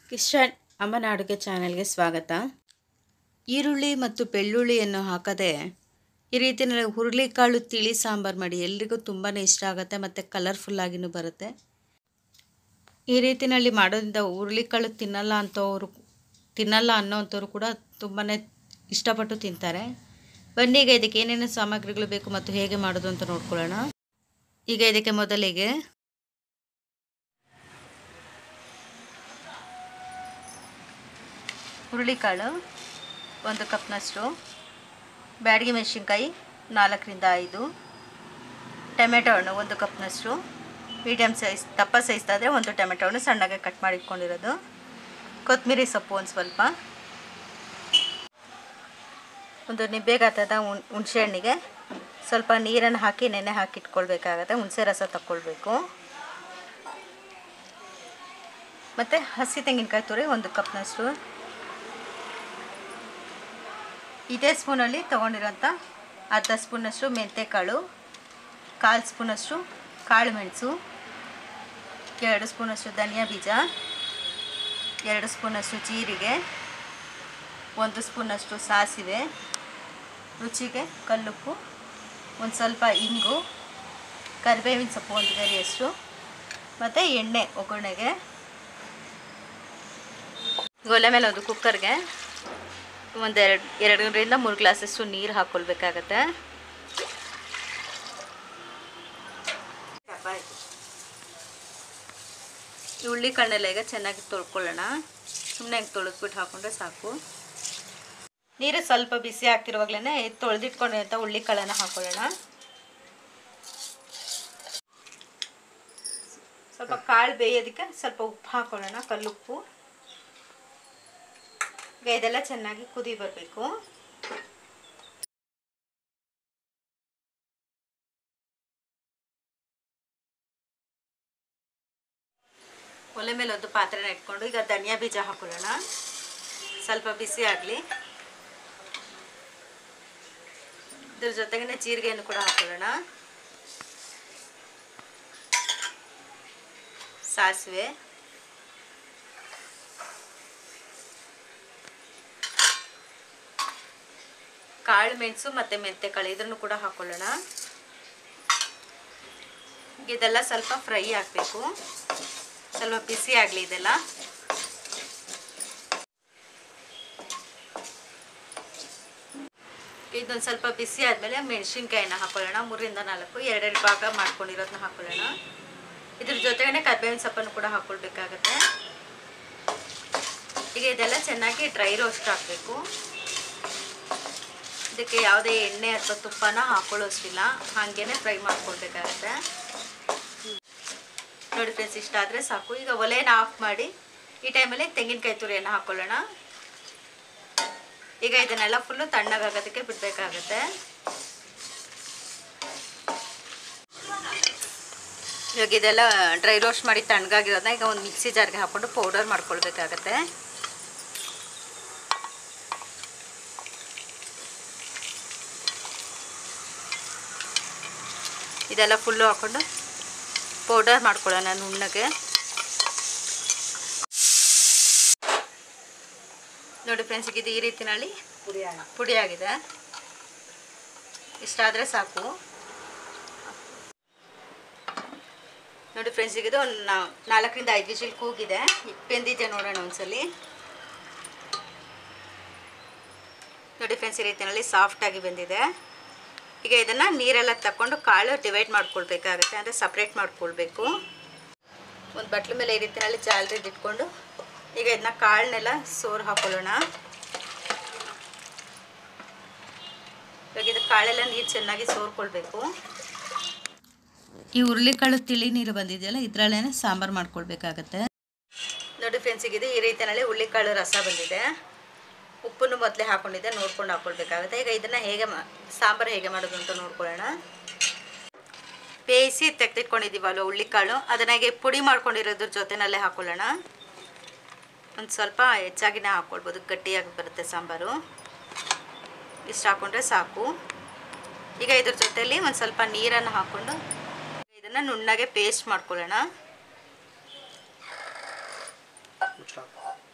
ಕಿಶನ್ ಅಮ್ಮನ ಅಡುಗೆ ಚಾನೆಲ್ಗೆ ಸ್ವಾಗತ ಈರುಳ್ಳಿ ಮತ್ತು ಬೆಳ್ಳುಳ್ಳಿಯನ್ನು ಹಾಕದೆ ಈ ರೀತಿಯಲ್ಲಿ ಹುರುಳಿಕಾಳು ತಿಳಿ ಸಾಂಬಾರು ಮಾಡಿ ಎಲ್ರಿಗೂ ತುಂಬಾ ಇಷ್ಟ ಆಗುತ್ತೆ ಮತ್ತು ಕಲರ್ಫುಲ್ಲಾಗಿನೂ ಬರುತ್ತೆ ಈ ರೀತಿಯಲ್ಲಿ ಮಾಡೋದ್ರಿಂದ ಹುರುಳಿಕಾಳು ತಿನ್ನಲ್ಲ ಅಂತವರು ತಿನ್ನಲ್ಲ ಅನ್ನೋವಂಥವ್ರು ಕೂಡ ತುಂಬಾ ಇಷ್ಟಪಟ್ಟು ತಿಂತಾರೆ ಬನ್ನಿ ಈಗ ಇದಕ್ಕೆ ಏನೇನು ಸಾಮಗ್ರಿಗಳು ಬೇಕು ಮತ್ತು ಹೇಗೆ ಮಾಡೋದು ಅಂತ ನೋಡ್ಕೊಳ್ಳೋಣ ಈಗ ಇದಕ್ಕೆ ಮೊದಲಿಗೆ ಹುರುಳಿಕಾಳು ಒಂದು ಕಪ್ನಷ್ಟು ಬ್ಯಾಡಗಿ ಮೆಣಸಿನ್ಕಾಯಿ ನಾಲ್ಕರಿಂದ ಐದು ಟೊಮೆಟೊ ಹಣ್ಣು ಒಂದು ಕಪ್ನಷ್ಟು ಮೀಡಿಯಮ್ ಸೈಜ್ ದಪ್ಪ ಸೈಜ್ದಾದರೆ ಒಂದು ಟೊಮೆಟೊ ಹಣ್ಣು ಸಣ್ಣಗೆ ಕಟ್ ಮಾಡಿ ಇಟ್ಕೊಂಡಿರೋದು ಕೊತ್ತಂಬರಿ ಸೊಪ್ಪು ಒಂದು ಸ್ವಲ್ಪ ಒಂದು ನಿಂಬೆ ಗಾತ್ರದ ಹುಣ್ ಹುಣಸೆ ಹಣ್ಣಿಗೆ ಸ್ವಲ್ಪ ನೀರನ್ನು ಹಾಕಿ ನೆನೆ ಹಾಕಿ ಇಟ್ಕೊಳ್ಬೇಕಾಗತ್ತೆ ಹುಣಸೆ ರಸ ತಗೊಳ್ಬೇಕು ಮತ್ತು ಹಸಿ ತೆಂಗಿನಕಾಯಿ ತುರಿ ಒಂದು ಕಪ್ನಷ್ಟು ಇದೇ ಸ್ಪೂನಲ್ಲಿ ತೊಗೊಂಡಿರೋಂಥ ಅರ್ಧ ಸ್ಪೂನಷ್ಟು ಮೆಂತೆಕಾಳು ಕಾಲು ಸ್ಪೂನಷ್ಟು ಕಾಳು ಮೆಣಸು ಎರಡು ಸ್ಪೂನಷ್ಟು ಧನಿಯಾ ಬೀಜ ಎರಡು ಸ್ಪೂನಷ್ಟು ಜೀರಿಗೆ ಒಂದು ಸ್ಪೂನಷ್ಟು ಸಾಸಿವೆ ರುಚಿಗೆ ಕಲ್ಲುಪ್ಪು ಒಂದು ಸ್ವಲ್ಪ ಇಂಗು ಕರಿಬೇವಿನ ಸೊಪ್ಪು ಒಂದು ಗರಿಯಷ್ಟು ಮತ್ತು ಎಣ್ಣೆ ಒಗ್ಗರಣೆಗೆ ಒಲೆ ಮೇಲೆ ಒಂದು ಕುಕ್ಕರ್ಗೆ ಒಂದೆರಡು ಎರಡರಿಂದ ಮೂರು ಗ್ಲಾಸಷ್ಟು ನೀರು ಹಾಕ್ಕೊಳ್ಬೇಕಾಗತ್ತೆ ಈ ಉಳ್ಳಿ ಕಣ್ಣೆಲ್ಲ ಈಗ ಚೆನ್ನಾಗಿ ತೊಳ್ಕೊಳ್ಳೋಣ ಸುಮ್ಮನೆ ಹಿಂಗೆ ತೊಳೆದ್ಬಿಟ್ಟು ಹಾಕೊಂಡ್ರೆ ಸಾಕು ನೀರು ಸ್ವಲ್ಪ ಬಿಸಿ ಆಗ್ತಿರುವಾಗಲೇ ತೊಳೆದಿಟ್ಕೊಂಡಿರೋಂಥ ಉಳ್ಳಿ ಕಾಳನ್ನು ಹಾಕೊಳ್ಳೋಣ ಸ್ವಲ್ಪ ಕಾಳು ಬೇಯೋದಕ್ಕೆ ಸ್ವಲ್ಪ ಉಪ್ಪು ಹಾಕೊಳ್ಳೋಣ ಕಲ್ಲುಪ್ಪು ಈಗ ಇದೆಲ್ಲ ಚೆನ್ನಾಗಿ ಕುದಿ ಬರಬೇಕು ಒಲೆ ಮೇಲೆ ಒಂದು ಪಾತ್ರೆನ ಇಟ್ಕೊಂಡು ಈಗ ಧನಿಯಾ ಬೀಜ ಹಾಕೊಳ್ಳೋಣ ಸ್ವಲ್ಪ ಬಿಸಿ ಆಗಲಿ ಇದ್ರ ಜೊತೆಗೇ ಜೀರಿಗೆಯನ್ನು ಕೂಡ ಹಾಕೊಳ್ಳೋಣ ಸಾಸಿವೆ ಕಾಳು ಮೆಣಸು ಮತ್ತು ಮೆಂತೆಕಾಳು ಇದನ್ನು ಕೂಡ ಹಾಕೊಳ್ಳೋಣ ಇದೆಲ್ಲ ಸ್ವಲ್ಪ ಫ್ರೈ ಆಗಬೇಕು ಸ್ವಲ್ಪ ಬಿಸಿ ಆಗಲಿ ಇದೆಲ್ಲ ಇದೊಂದು ಸ್ವಲ್ಪ ಬಿಸಿ ಆದಮೇಲೆ ಮೆಣಸಿನ್ಕಾಯಿನ ಹಾಕೊಳ್ಳೋಣ ಮೂರಿಂದ ನಾಲ್ಕು ಎರಡೆರಡು ಭಾಗ ಮಾಡ್ಕೊಂಡಿರೋದನ್ನ ಹಾಕೊಳ್ಳೋಣ ಇದ್ರ ಜೊತೆಗೇ ಕರ್ಬೇವಿನ ಸೊಪ್ಪನ್ನು ಕೂಡ ಹಾಕ್ಕೊಳ್ಬೇಕಾಗತ್ತೆ ಈಗ ಇದೆಲ್ಲ ಚೆನ್ನಾಗಿ ಡ್ರೈ ರೋಸ್ಟ್ ಹಾಕಬೇಕು ಇದಕ್ಕೆ ಯಾವುದೇ ಎಣ್ಣೆ ಅಥವಾ ತುಪ್ಪನ ಹಾಕೊಳ್ಳೋಷ್ಟಿಲ್ಲ ಹಾಗೇನೆ ಫ್ರೈ ಮಾಡ್ಕೊಳ್ಬೇಕಾಗತ್ತೆ ನೋಡಿ ಫ್ರೆಂಡ್ಸ್ ಇಷ್ಟ ಆದರೆ ಸಾಕು ಈಗ ಒಲೆನ ಆಫ್ ಮಾಡಿ ಈ ಟೈಮಲ್ಲಿ ತೆಂಗಿನಕಾಯಿ ತುರಿಯನ್ನು ಹಾಕ್ಕೊಳ್ಳೋಣ ಈಗ ಇದನ್ನೆಲ್ಲ ಫುಲ್ಲು ತಣ್ಣಗಾಗೋದಕ್ಕೆ ಬಿಡಬೇಕಾಗತ್ತೆ ಇವಾಗ ಇದೆಲ್ಲ ಡ್ರೈ ರೋಸ್ಟ್ ಮಾಡಿ ತಣ್ಣಗಾಗಿರೋದನ್ನ ಈಗ ಒಂದು ಮಿಕ್ಸಿ ಜಾರ್ಗೆ ಹಾಕ್ಕೊಂಡು ಪೌಡರ್ ಮಾಡ್ಕೊಳ್ಬೇಕಾಗತ್ತೆ ಇದೆಲ್ಲ ಫುಲ್ಲು ಹಾಕ್ಕೊಂಡು ಪೌಡರ್ ಮಾಡ್ಕೊಳ್ಳೋಣ ನುಣ್ಣಗೆ ನೋಡಿ ಫ್ರೆಂಡ್ಸ್ ಇದು ಈ ರೀತಿನಲ್ಲಿ ಪುಡಿ ಆಗಿದೆ ಇಷ್ಟಾದರೆ ಸಾಕು ನೋಡಿ ಫ್ರೆಂಡ್ಸ್ ಇದು ಒಂದು ನಾಲ್ಕರಿಂದ ಐದು ವಿಜಿಲ್ ಕೂಗಿದೆ ಬೆಂದಿದೆ ನೋಡೋಣ ಒಂದ್ಸಲಿ ನೋಡಿ ಫ್ರೆಂಡ್ಸ್ ಈ ರೀತಿಯಲ್ಲಿ ಸಾಫ್ಟಾಗಿ ಬೆಂದಿದೆ ಈಗ ಇದನ್ನು ನೀರೆಲ್ಲ ತಗೊಂಡು ಕಾಳು ಡಿವೈಡ್ ಮಾಡ್ಕೊಳ್ಬೇಕಾಗತ್ತೆ ಅಂದರೆ ಸಪ್ರೇಟ್ ಮಾಡ್ಕೊಳ್ಬೇಕು ಒಂದು ಬಟ್ಲ ಮೇಲೆ ಈ ರೀತಿಯಲ್ಲಿ ಜಾಲರಿದು ಇಟ್ಕೊಂಡು ಈಗ ಇದನ್ನ ಕಾಳನ್ನೆಲ್ಲ ಸೋರು ಹಾಕೊಳ್ಳೋಣ ಇವಾಗ ಇದು ಕಾಳೆಲ್ಲ ನೀರು ಚೆನ್ನಾಗಿ ಸೋರ್ಕೊಳ್ಬೇಕು ಈ ಹುರುಳಿಕಾಳು ತಿಳಿ ನೀರು ಬಂದಿದೆಯಲ್ಲ ಇದರಲ್ಲೇ ಸಾಂಬಾರು ಮಾಡ್ಕೊಳ್ಬೇಕಾಗತ್ತೆ ನೋಡಿ ಫ್ರೆಂಡ್ಸಿಗೆ ಇದು ಈ ರೀತಿಯಲ್ಲಿ ಹುರುಳಿಕಾಳು ರಸ ಬಂದಿದೆ ಉಪ್ಪನ್ನು ಮೊದಲೇ ಹಾಕೊಂಡಿದ್ದೆ ನೋಡ್ಕೊಂಡು ಹಾಕ್ಕೊಳ್ಬೇಕಾಗುತ್ತೆ ಈಗ ಇದನ್ನು ಹೇಗೆ ಮಾ ಸಾಂಬಾರು ಹೇಗೆ ಮಾಡೋದು ಅಂತ ನೋಡ್ಕೊಳ್ಳೋಣ ಬೇಯಿಸಿ ತೆಗೆದಿಟ್ಕೊಂಡಿದ್ದೀವಲ್ವ ಹುಳ್ಳಿಕಾಳು ಅದನ್ನ ಹೇಗೆ ಪುಡಿ ಮಾಡ್ಕೊಂಡಿರೋದ್ರ ಜೊತೆನಲ್ಲೇ ಹಾಕ್ಕೊಳ್ಳೋಣ ಒಂದು ಸ್ವಲ್ಪ ಹೆಚ್ಚಾಗಿನೇ ಹಾಕ್ಕೊಳ್ಬೋದು ಗಟ್ಟಿಯಾಗಿ ಬರುತ್ತೆ ಸಾಂಬಾರು ಇಷ್ಟು ಹಾಕ್ಕೊಂಡ್ರೆ ಸಾಕು ಈಗ ಇದ್ರ ಜೊತೆಯಲ್ಲಿ ಒಂದು ಸ್ವಲ್ಪ ನೀರನ್ನು ಹಾಕ್ಕೊಂಡು ಇದನ್ನು ನುಣ್ಣಗೆ ಪೇಸ್ಟ್ ಮಾಡ್ಕೊಳ್ಳೋಣ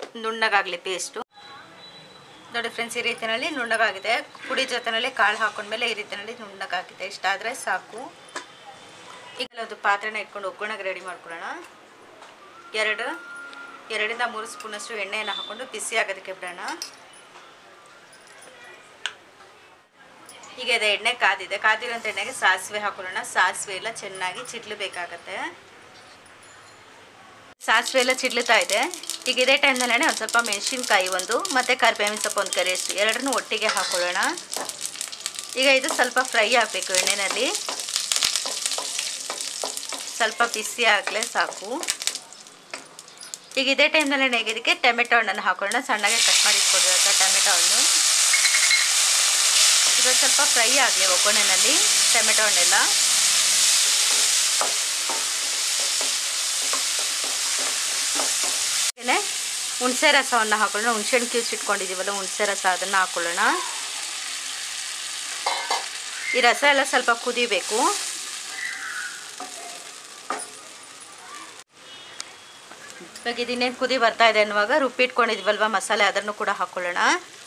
ನುಣ್ಣಗಾಗಲಿ ಪೇಸ್ಟು ನೋಡಿ ಫ್ರೆಂಡ್ಸ್ ಈ ರೀತಿಯಲ್ಲಿ ನುಣ್ಣಗಾಗಿದೆ ಪುಡಿ ಜೊತೆನಲ್ಲಿ ಕಾಳು ಹಾಕೊಂಡ್ಮೇಲೆ ಈ ರೀತಿಯಲ್ಲಿ ನುಣ್ಣಗಾಗಿದೆ ಇಷ್ಟಾದರೆ ಸಾಕು ಈಗ ಒಂದು ಪಾತ್ರೆನ ಇಟ್ಕೊಂಡು ಒಗ್ಗರಣೆಗೆ ರೆಡಿ ಮಾಡ್ಕೊಳ್ಳೋಣ ಎರಡು ಎರಡರಿಂದ ಮೂರು ಸ್ಪೂನಷ್ಟು ಎಣ್ಣೆಯನ್ನು ಹಾಕ್ಕೊಂಡು ಬಿಸಿ ಆಗೋದಕ್ಕೆ ಬಿಡೋಣ ಈಗ ಇದೆ ಎಣ್ಣೆ ಕಾದಿದೆ ಕಾದಿರೋಂಥ ಎಣ್ಣೆಗೆ ಸಾಸಿವೆ ಹಾಕೊಳ್ಳೋಣ ಸಾಸಿವೆ ಎಲ್ಲ ಚೆನ್ನಾಗಿ ಚಿಡ್ಲಬೇಕಾಗತ್ತೆ ಸಾಸಿವೆ ಎಲ್ಲ ಚಿಡ್ಲುತ್ತಾ ಇದೆ ಈಗ ಇದೇ ಟೈಮ್ನಲ್ಲೇ ಒಂದು ಸ್ವಲ್ಪ ಮೆಣಸಿನ್ಕಾಯಿ ಒಂದು ಮತ್ತು ಕರಿಬೇವಿನ ಸೊಪ್ಪು ಒಂದು ಕರಿಯಷ್ಟು ಎರಡನ್ನೂ ಒಟ್ಟಿಗೆ ಹಾಕೊಳ್ಳೋಣ ಈಗ ಇದು ಸ್ವಲ್ಪ ಫ್ರೈ ಆಗಬೇಕು ಎಣ್ಣೆಯಲ್ಲಿ ಸ್ವಲ್ಪ ಬಿಸಿ ಆಗಲೇ ಸಾಕು ಈಗ ಇದೇ ಟೈಮ್ನಲ್ಲಿ ಇದಕ್ಕೆ ಟೊಮೆಟೊ ಹಣ್ಣನ್ನು ಹಾಕೊಳ್ಳೋಣ ಸಣ್ಣಗೆ ಕಟ್ ಮಾಡಿ ಇಟ್ಕೊಂಡಿರೋಂಥ ಟೊಮೆಟೊ ಹಣ್ಣು ಇದು ಸ್ವಲ್ಪ ಫ್ರೈ ಆಗಲಿ ಒಗ್ಗರಣೆನಲ್ಲಿ ಟೊಮೆಟೊ ಹಣ್ಣೆಲ್ಲ ಆಮೇಲೆ ಹುಣಸೆ ರಸವನ್ನು ಹಾಕೊಳ್ಳೋಣ ಹುಣಸೆ ಹಣ್ಣು ಕ್ಯೂಸ್ ಇಟ್ಕೊಂಡಿದ್ದೀವಲ್ಲ ಹುಣಸೆ ರಸ ಅದನ್ನು ಹಾಕೊಳ್ಳೋಣ ಈ ರಸ ಎಲ್ಲ ಸ್ವಲ್ಪ ಕುದಿಬೇಕು ಇವಾಗ ಇದನ್ನೇನು ಕುದಿ ಬರ್ತಾ ಇದೆ ಅನ್ನುವಾಗ ರುಬ್ಬಿಟ್ಕೊಂಡಿದ್ವಲ್ವ ಮಸಾಲೆ ಅದನ್ನು ಕೂಡ ಹಾಕೊಳ್ಳೋಣ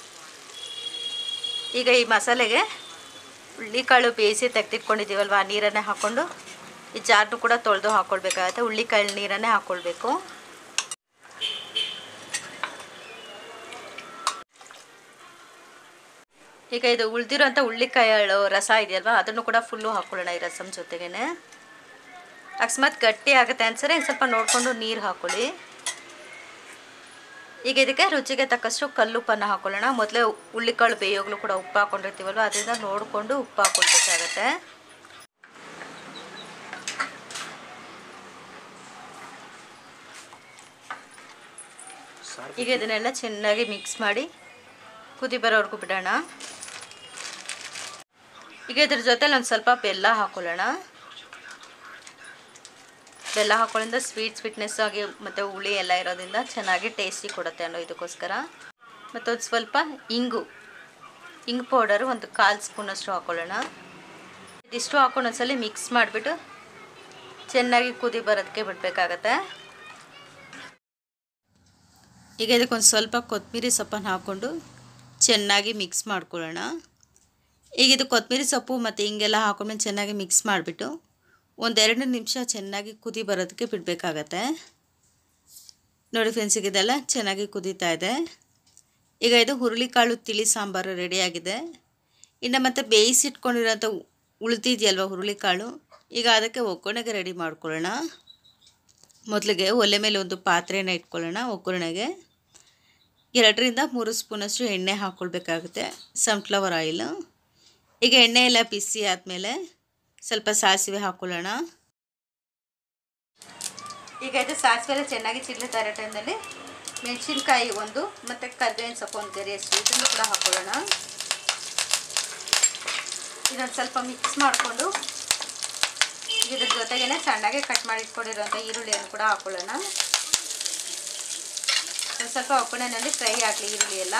ಈಗ ಈ ಮಸಾಲೆಗೆ ಹುಳ್ಳಿಕಾಳು ಬೇಯಿಸಿ ತೆಗೆದಿಟ್ಕೊಂಡಿದ್ದೀವಲ್ವ ಆ ನೀರನ್ನೇ ಹಾಕ್ಕೊಂಡು ಈ ಜಾರ್ನು ಕೂಡ ತೊಳೆದು ಹಾಕ್ಕೊಳ್ಬೇಕಾಗತ್ತೆ ಹುಳ್ಳಿಕಾಳು ನೀರನ್ನೇ ಹಾಕ್ಕೊಳ್ಬೇಕು ಈಗ ಇದು ಉಳಿದಿರೋಂಥ ಹುಳ್ಳಿಕಾಳು ರಸ ಇದೆಯಲ್ವ ಅದನ್ನು ಕೂಡ ಫುಲ್ಲು ಹಾಕ್ಕೊಳ್ಳೋಣ ಈ ರಸಮ್ ಜೊತೆಗೇ ಅಕಸ್ಮಾತ್ ಗಟ್ಟಿ ಆಗುತ್ತೆ ಅನ್ಸರೆ ಸ್ವಲ್ಪ ನೋಡಿಕೊಂಡು ನೀರು ಹಾಕ್ಕೊಳ್ಳಿ ಈಗ ಇದಕ್ಕೆ ರುಚಿಗೆ ತಕ್ಕಷ್ಟು ಕಲ್ಲುಪ್ಪನ್ನು ಹಾಕೊಳ್ಳೋಣ ಮೊದಲೇ ಹುಳ್ಳಿಕಾಳು ಬೇಯೋಗ್ಲೂ ಕೂಡ ಉಪ್ಪು ಹಾಕೊಂಡಿರ್ತೀವಲ್ವ ಅದರಿಂದ ನೋಡಿಕೊಂಡು ಉಪ್ಪು ಹಾಕೊಳ್ಬೇಕಾಗತ್ತೆ ಈಗ ಇದನ್ನೆಲ್ಲ ಚೆನ್ನಾಗಿ ಮಿಕ್ಸ್ ಮಾಡಿ ಕುದಿ ಬರೋವರೆಗೂ ಬಿಡೋಣ ಈಗ ಇದ್ರ ಜೊತೆಲಿ ಒಂದು ಸ್ವಲ್ಪ ಬೆಲ್ಲ ಹಾಕೊಳ್ಳೋಣ ಬೆಲ್ಲ ಹಾಕೊಳ್ಳೋದ್ರಿಂದ ಸ್ವೀಟ್ ಸ್ವೀಟ್ನೆಸ್ ಆಗಿ ಮತ್ತು ಹುಳಿ ಎಲ್ಲ ಇರೋದ್ರಿಂದ ಚೆನ್ನಾಗಿ ಟೇಸ್ಟಿ ಕೊಡುತ್ತೆ ಅನ್ನೋ ಇದಕ್ಕೋಸ್ಕರ ಮತ್ತು ಒಂದು ಸ್ವಲ್ಪ ಇಂಗು ಇಂಗು ಪೌಡರು ಒಂದು ಕಾಲು ಸ್ಪೂನಷ್ಟು ಹಾಕೊಳ್ಳೋಣ ಇದಿಷ್ಟು ಹಾಕೊಂಡು ಒಂದ್ಸಲಿ ಮಿಕ್ಸ್ ಮಾಡಿಬಿಟ್ಟು ಚೆನ್ನಾಗಿ ಕುದಿ ಬರೋದಕ್ಕೆ ಬಿಡಬೇಕಾಗತ್ತೆ ಈಗ ಇದಕ್ಕೊಂದು ಸ್ವಲ್ಪ ಕೊತ್ತಂಬರಿ ಸೊಪ್ಪನ್ನು ಹಾಕ್ಕೊಂಡು ಚೆನ್ನಾಗಿ ಮಿಕ್ಸ್ ಮಾಡ್ಕೊಳ್ಳೋಣ ಈಗ ಇದು ಕೊತ್ತಂಬರಿ ಸೊಪ್ಪು ಮತ್ತು ಹಿಂಗೆಲ್ಲ ಹಾಕೊಂಡ್ಮೇಲೆ ಚೆನ್ನಾಗಿ ಮಿಕ್ಸ್ ಮಾಡಿಬಿಟ್ಟು ಒಂದೆರಡು ನಿಮಿಷ ಚೆನ್ನಾಗಿ ಕುದಿ ಬರೋದಕ್ಕೆ ಬಿಡಬೇಕಾಗತ್ತೆ ನೋಡಿ ಫ್ರೆಂಡ್ಸ್ ಈಗ ಇದೆಲ್ಲ ಚೆನ್ನಾಗಿ ಕುದೀತಾ ಇದೆ ಈಗ ಇದು ಹುರುಳಿಕಾಳು ತಿಳಿ ಸಾಂಬಾರು ರೆಡಿಯಾಗಿದೆ ಇನ್ನು ಮತ್ತು ಬೇಯಿಸಿಟ್ಕೊಂಡಿರೋಂಥ ಉಳಿದಿದೆಯಲ್ವ ಹುರುಳಿಕಾಳು ಈಗ ಅದಕ್ಕೆ ಒಗ್ಗರಣೆಗೆ ರೆಡಿ ಮಾಡ್ಕೊಳ್ಳೋಣ ಮೊದಲಿಗೆ ಒಲೆ ಮೇಲೆ ಒಂದು ಪಾತ್ರೆನ ಇಟ್ಕೊಳ್ಳೋಣ ಒಗ್ಗರಣೆಗೆ ಎರಡರಿಂದ ಮೂರು ಸ್ಪೂನಷ್ಟು ಎಣ್ಣೆ ಹಾಕ್ಕೊಳ್ಬೇಕಾಗುತ್ತೆ ಸನ್ಫ್ಲವರ್ ಆಯಿಲು ಈಗ ಎಣ್ಣೆ ಎಲ್ಲ ಬಿಸಿ ಆದಮೇಲೆ ಸ್ವಲ್ಪ ಸಾಸಿವೆ ಹಾಕ್ಕೊಳ್ಳೋಣ ಈಗ ಇದು ಸಾಸಿವೆ ಎಲ್ಲ ಚೆನ್ನಾಗಿ ಚಿಡ್ಲುತ್ತಾ ಇರೋ ಟೈಮ್ನಲ್ಲಿ ಮೆಣಸಿನ್ಕಾಯಿ ಒಂದು ಮತ್ತು ಕರ್ಬೇವಿನ ಸೊಪ್ಪು ಒಂದು ಗರಿಯಷ್ಟು ಇದನ್ನು ಕೂಡ ಹಾಕ್ಕೊಳ್ಳೋಣ ಇದೊಂದು ಸ್ವಲ್ಪ ಮಿಕ್ಸ್ ಮಾಡಿಕೊಂಡು ಇದ್ರ ಜೊತೆಗೇನೆ ಸಣ್ಣಗೆ ಕಟ್ ಮಾಡಿ ಇಟ್ಕೊಂಡಿರೋಂಥ ಈರುಳ್ಳಿಯನ್ನು ಕೂಡ ಹಾಕ್ಕೊಳ್ಳೋಣ ಒಂದು ಸ್ವಲ್ಪ ಒಗ್ಗರಣೆನಲ್ಲಿ ಫ್ರೈ ಆಗಲಿ ಈರುಳ್ಳಿ ಎಲ್ಲ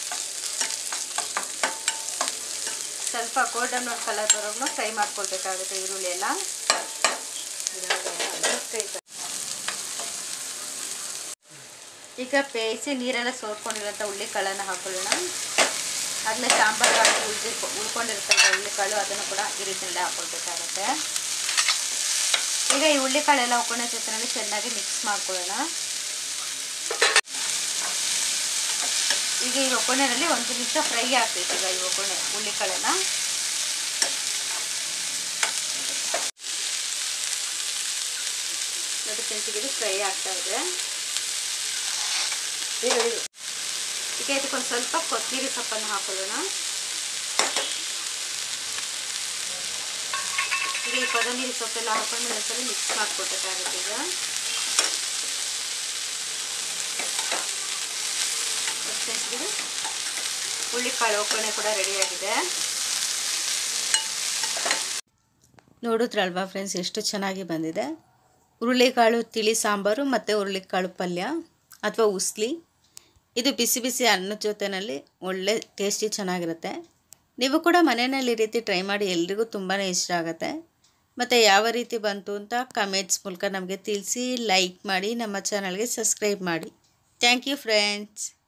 ಸ್ವಲ್ಪ ಗೋಲ್ಡನ್ ಕಲರ್ ಬರೋನು ಫ್ರೈ ಮಾಡ್ಕೊಳ್ಬೇಕಾಗುತ್ತೆ ಈರುಳ್ಳಿ ಎಲ್ಲ ಈಗ ಬೇಯಿಸಿ ನೀರೆಲ್ಲ ಸೋರ್ಕೊಂಡಿರೋಂಥ ಹುಳ್ಳಿಕಾಳನ್ನ ಹಾಕೊಳ್ಳೋಣ ಆಗಲೇ ಸಾಂಬಾರು ಹಾಕಿ ಉಳ್ದಿ ಉಳ್ಕೊಂಡಿರ್ತಲ್ಲ ಹುಳ್ಳಿಕಾಳು ಅದನ್ನು ಕೂಡ ಈ ರೀತಿಯಲ್ಲಿ ಹಾಕ್ಕೊಳ್ಬೇಕಾಗತ್ತೆ ಈಗ ಈ ಹುಳ್ಳಿಕಾಳೆಲ್ಲ ಒಗ್ಗರಣೆ ಜೊತೆನಲ್ಲಿ ಚೆನ್ನಾಗಿ ಮಿಕ್ಸ್ ಮಾಡ್ಕೊಳ್ಳೋಣ ಈಗ ಈ ಒಗ್ಗರಣೆಯಲ್ಲಿ ಒಂದು ನಿಮಿಷ ಫ್ರೈ ಆಗಬೇಕು ಈಗ ಈ ಒಗ್ಗರಣೆ ಹುಳ್ಳಿಕಾಳನ್ನ ಅದಕ್ಕೆ ಇದು ಫ್ರೈ ಆಗ್ತಾ ಇದೆ ಈಗ ಇದಕ್ಕೊಂದು ಸ್ವಲ್ಪ ಕೊತ್ತಂಬರಿ ಸೊಪ್ಪನ್ನು ಹಾಕೊಳ್ಳೋಣ ಈಗ ಈ ಕೊತ್ತಂಬರಿ ಸೊಪ್ಪೆಲ್ಲ ಹಾಕೊಂಡು ಒಂದ್ಸಲ ಮಿಕ್ಸ್ ಮಾಡ್ಕೊಬೇಕಾಗುತ್ತೆ ಈಗ ಇದು ಹುಳ್ಳಿಕಾಳು ಒಗ್ಗರಣೆ ಕೂಡ ರೆಡಿಯಾಗಿದೆ ನೋಡಿದ್ರಲ್ವಾ ಫ್ರೆಂಡ್ಸ್ ಎಷ್ಟು ಚೆನ್ನಾಗಿ ಬಂದಿದೆ ಹುರುಳಿಕಾಳು ತಿಳಿ ಸಾಂಬಾರು ಮತ್ತು ಹುರುಳಿಕಾಳು ಪಲ್ಯ ಅಥವಾ ಉಸ್ಲಿ ಇದು ಬಿಸಿ ಬಿಸಿ ಅನ್ನದ ಜೊತೆಯಲ್ಲಿ ಒಳ್ಳೆ ಟೇಸ್ಟಿ ಚೆನ್ನಾಗಿರುತ್ತೆ ನೀವು ಕೂಡ ಮನೆಯಲ್ಲಿ ಈ ರೀತಿ ಟ್ರೈ ಮಾಡಿ ಎಲ್ರಿಗೂ ತುಂಬಾ ಇಷ್ಟ ಆಗುತ್ತೆ ಮತ್ತು ಯಾವ ರೀತಿ ಬಂತು ಅಂತ ಕಮೆಂಟ್ಸ್ ಮೂಲಕ ನಮಗೆ ತಿಳಿಸಿ ಲೈಕ್ ಮಾಡಿ ನಮ್ಮ ಚಾನಲ್ಗೆ ಸಬ್ಸ್ಕ್ರೈಬ್ ಮಾಡಿ ಥ್ಯಾಂಕ್ ಯು ಫ್ರೆಂಡ್ಸ್